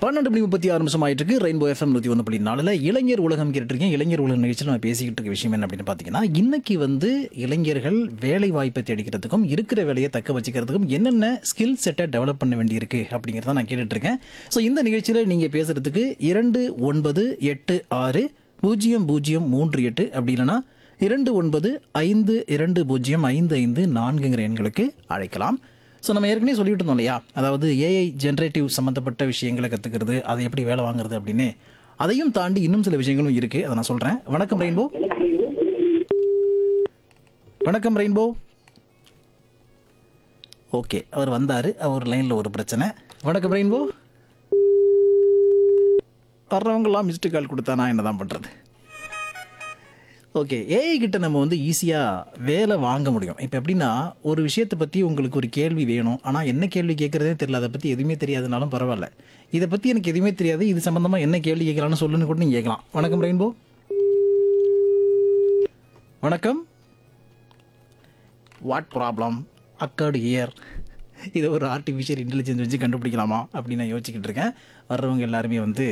பன்னெண்டு மணி முப்பத்தி ஆறு நிமிஷம் ஆயிட்டு இருக்கு ரெயின்போ எஃப்எம் நூற்றி ஒன்று புள்ளி நாலில் இளைஞர் உலகம் கேட்டுருக்கேன் இளைஞர் உலகம் நிகழ்ச்சியில் நான் பேசிக்கிட்டு இருக்க விஷயம் என்ன அப்படின்னு பார்த்தீங்கன்னா இன்னைக்கு வந்து இளைஞர்கள் வேலை வாய்ப்பை தேடிக்கிறதுக்கும் இருக்கிற வேலையை தக்க வச்சுக்கிறதுக்கும் என்னென்ன ஸ்கில் செட்டை டெவலப் பண்ண வேண்டியிருக்கு அப்படிங்கிறத நான் கேட்டுட்டு இருக்கேன் ஸோ இந்த நிகழ்ச்சியில் நீங்கள் பேசுறதுக்கு இரண்டு ஒன்பது எட்டு ஆறு பூஜ்ஜியம் பூஜ்ஜியம் மூன்று எட்டு அப்படி இல்லைன்னா இரண்டு ஒன்பது ஐந்து இரண்டு பூஜ்ஜியம் ஐந்து ஐந்து நான்குங்கிற எண்களுக்கு அழைக்கலாம் ஸோ நம்ம ஏற்கனவே சொல்லிட்டு இருந்தோம் இல்லையா அதாவது ஏஐ ஜென்ரேட்டிவ் சம்மந்தப்பட்ட விஷயங்களை கற்றுக்கிறது அதை எப்படி வேலை வாங்குறது அப்படின்னு அதையும் தாண்டி இன்னும் சில விஷயங்களும் இருக்குது அதை நான் சொல்கிறேன் வணக்கம் ரெயின்போ வணக்கம் ரெயின்போ ஓகே அவர் வந்தார் அவர் லைனில் ஒரு பிரச்சனை வணக்கம் ரெயின்போ வர்றவங்களாம் மிஸ்டு கால் கொடுத்தா நான் என்ன தான் பண்ணுறது ஓகே ஏஐ கிட்ட நம்ம வந்து ஈஸியாக வேலை வாங்க முடியும் இப்போ எப்படின்னா ஒரு விஷயத்தை பற்றி உங்களுக்கு ஒரு கேள்வி வேணும் ஆனால் என்ன கேள்வி கேட்குறதே தெரியல அதை பற்றி எதுவுமே தெரியாதுனாலும் பரவாயில்ல இதை பற்றி எனக்கு எதுவுமே தெரியாது இது சம்மந்தமாக என்ன கேள்வி கேட்கலாம்னு சொல்லுன்னு கூட நீங்கள் கேட்கலாம் வணக்கம் ரெயின்போ வணக்கம் வாட் ப்ராப்ளம் அக்கர்டு இயர் இதை ஒரு ஆர்டிஃபிஷியல் இன்டெலிஜென்ஸ் வச்சு கண்டுபிடிக்கலாமா அப்படின்னு நான் யோசிச்சுக்கிட்டு இருக்கேன் வர்றவங்க எல்லாருமே வந்து